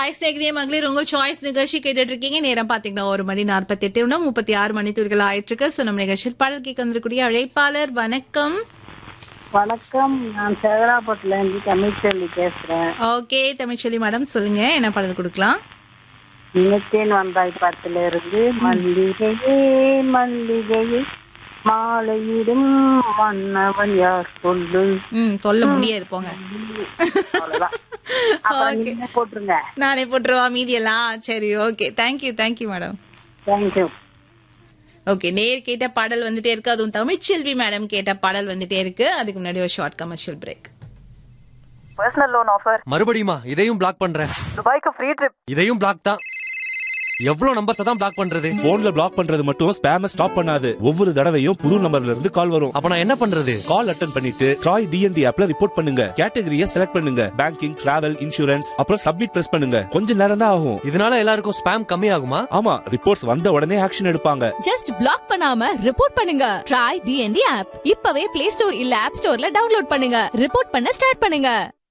choice நேகிரிய மகளிர் உங்க choice நிகழ்ச்சி கேட்டுட்டு இருக்கீங்க நேரம் பாத்தீங்கன்னா ஒரு மணி நாற்பத்தி எட்டு நிமிடம் முப்பத்தி ஆறு மணி துறைகள் ஆயிட்டு இருக்கு so நம்ம நிகழ்ச்சியில் பாடல் கேட்க வந்திருக்கக்கூடிய அழைப்பாளர் வணக்கம் வணக்கம் நான் சேகராப்பட்டுல இருந்து தமிழ்ச்செல்வி பேசுறேன் ஓகே தமிழ்ச்செல்வி மேடம் சொல்லுங்க என்ன பாடல் கொடுக்கலாம் நினைத்தேன் வந்தாய் படத்துல இருந்து மல்லிகையே மல்லிகையே மாலையிடும் மன்னவன் யார் சொல்லு ம் சொல்ல முடியாது போங்க அவ்வளவுதான் அப்புறம் நீங்க போட்டுருங்க நானே போட்டுருவா மீதி எல்லாம் சரி okay thank you thank you madam thank you okay நேர் கேட்ட பாடல் வந்துட்டே இருக்கு அதுவும் தமிழ்ச்செல்வி மேடம் கேட்ட பாடல் வந்துட்டே இருக்கு அதுக்கு முன்னாடி ஒரு short commercial break personal loan offer மறுபடியுமா இதையும் பிளாக் பண்றேன் துபாய்க்கு ஃப்ரீ ட்ரிப் இதையும் பிளாக் தான் எவ்வளவு நம்பர்ஸ் தான் பிளாக் பண்றது போன்ல பிளாக் பண்றது மட்டும் ஸ்பேம ஸ்டாப் பண்ணாது ஒவ்வொரு தடவையும் புது நம்பர்ல இருந்து கால் வரும் அப்ப நான் என்ன பண்றது கால் அட்டன் பண்ணிட்டு ட்ராய் டிஎன்டி ஆப்ல ரிப்போர்ட் பண்ணுங்க கேட்டகரியை செலக்ட் பண்ணுங்க பேங்கிங் டிராவல் இன்சூரன்ஸ் அப்புறம் சப்மிட் பிரஸ் பண்ணுங்க கொஞ்ச நேரம் தான் ஆகும் இதனால எல்லாருக்கும் ஸ்பேம் கம்மி ஆகுமா ஆமா ரிப்போர்ட்ஸ் வந்த உடனே ஆக்ஷன் எடுப்பாங்க ஜஸ்ட் பிளாக் பண்ணாம ரிப்போர்ட் பண்ணுங்க ட்ரை டிஎன்டி ஆப் இப்பவே பிளே ஸ்டோர் இல்ல ஆப் ஸ்டோர்ல டவுன்லோட் பண்ணுங்க ரிப்போர்ட் பண்ண ஸ்டார்ட் பண்ணுங்க